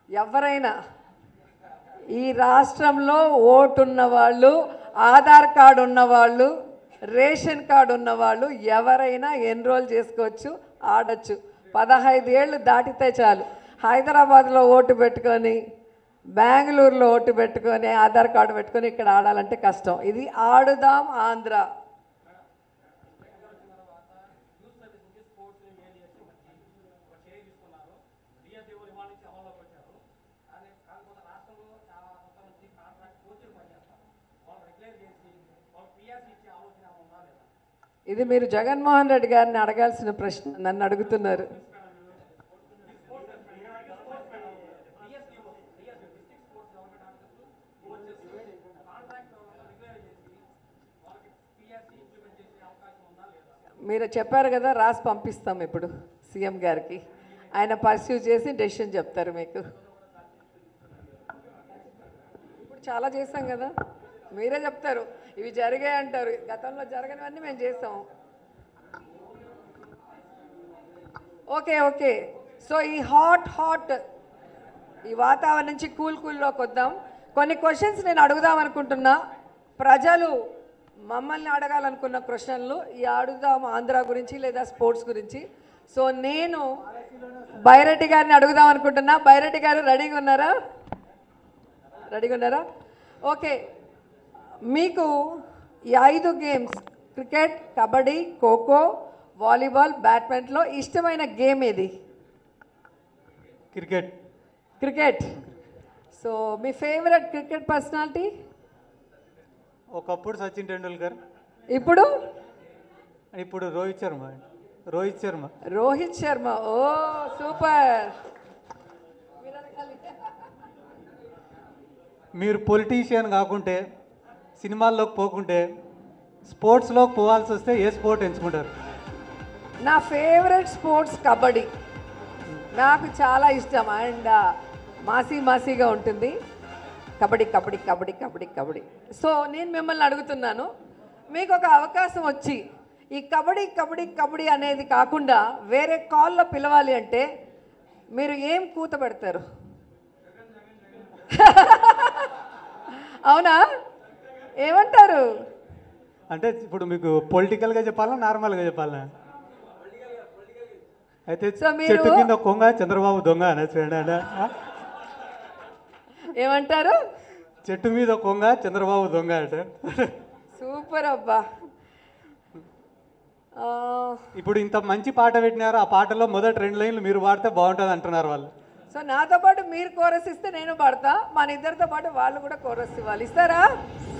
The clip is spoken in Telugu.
ఎవరైనా ఈ రాష్ట్రంలో ఓటున్న వాళ్ళు ఆధార్ కార్డు ఉన్నవాళ్ళు రేషన్ కార్డు ఉన్నవాళ్ళు ఎవరైనా ఎన్రోల్ చేసుకోవచ్చు ఆడచ్చు పదహైదు ఏళ్ళు దాటితే చాలు హైదరాబాద్లో ఓటు పెట్టుకొని బెంగళూరులో ఓటు పెట్టుకొని ఆధార్ కార్డు పెట్టుకొని ఇక్కడ ఆడాలంటే కష్టం ఇది ఆడుదాం ఆంధ్ర ఇది మీరు జగన్మోహన్ రెడ్డి గారిని అడగాల్సిన ప్రశ్న నన్ను అడుగుతున్నారు మీరు చెప్పారు కదా రాసి పంపిస్తాం ఇప్పుడు సీఎం గారికి ఆయన పర్సీవ్ చేసి డెసిషన్ చెప్తారు మీకు ఇప్పుడు చాలా చేస్తాం కదా మీరే చెప్తారు ఇవి జరిగాయి అంటారు గతంలో జరగనివన్నీ మేము చేస్తాం ఓకే ఓకే సో ఈ హాట్ హాట్ ఈ వాతావరణం నుంచి కూల్ కూల్లోకి వద్దాం కొన్ని క్వశ్చన్స్ నేను అడుగుదాం అనుకుంటున్నా ప్రజలు మమ్మల్ని అడగాలనుకున్న క్వశ్చన్లు ఈ అడుగుదాం ఆంధ్ర గురించి లేదా స్పోర్ట్స్ గురించి సో నేను బైరెడ్డి గారిని అడుగుదాం అనుకుంటున్నా బైరెడ్డి గారు రెడీగా ఉన్నారా రెడీగా ఉన్నారా ఓకే మీకు ఈ ఐదు games cricket kabaddi kho kho volleyball బ్యాడ్మింటన్లో ఇష్టమైన గేమ్ ఏది క్రికెట్ క్రికెట్ సో మీ ఫేవరెట్ క్రికెట్ పర్సనాలిటీ ఒకప్పుడు సచిన్ టెండూల్కర్ ఇప్పుడు ఇప్పుడు రోహిత్ శర్మ రోహిత్ శర్మ రోహిత్ శర్మ ఓ సూపర్ మీరు పొలిటీషియన్ కాకుంటే సినిమాల్లోకి పోకుంటే స్పోర్ట్స్లోకి పోవాల్సి వస్తే ఏ స్పోర్ట్ ఎంచుకుంటారు నా ఫేవరెట్ స్పోర్ట్స్ కబడ్డీ నాకు చాలా ఇష్టం అండ్ మాసీ మాసీగా ఉంటుంది కబడ్డీ కబడ్డీ కబడ్డీ కబడ్డీ కబడ్డీ సో నేను మిమ్మల్ని అడుగుతున్నాను మీకు ఒక అవకాశం వచ్చి ఈ కబడ్డీ కబడ్డీ కబడ్డీ అనేది కాకుండా వేరే కాల్లో పిలవాలి అంటే మీరు ఏం కూత పెడతారు అవునా ఏమంటారు అంటే ఇప్పుడు మీకు పొలిటికల్గా చెప్పాలా నార్మల్గా చెప్పాలా అయితే సో మీరు- చెట్టు కింద కొంగ చంద్రబాబు దొంగ అనొచ్చు ఏమంటారు చెట్టు మీద కొంగ చంద్రబాబు దొంగ అంటే సూపర్ అబ్బా ఆ, ఇప్పుడు ఇంత మంచి పాట పెట్టినారు ఆ పాటలో మొదటి రెండు లైన్లు మీరు పాడితే బాగుంటుంది అంటున్నారు వాళ్ళు సో నాతో పాటు మీరు కోరస్ ఇస్తే నేను పాడతా మన ఇద్దరితో పాటు వాళ్ళు కూడా కోరస్ ఇవ్వాలి ఇస్తారా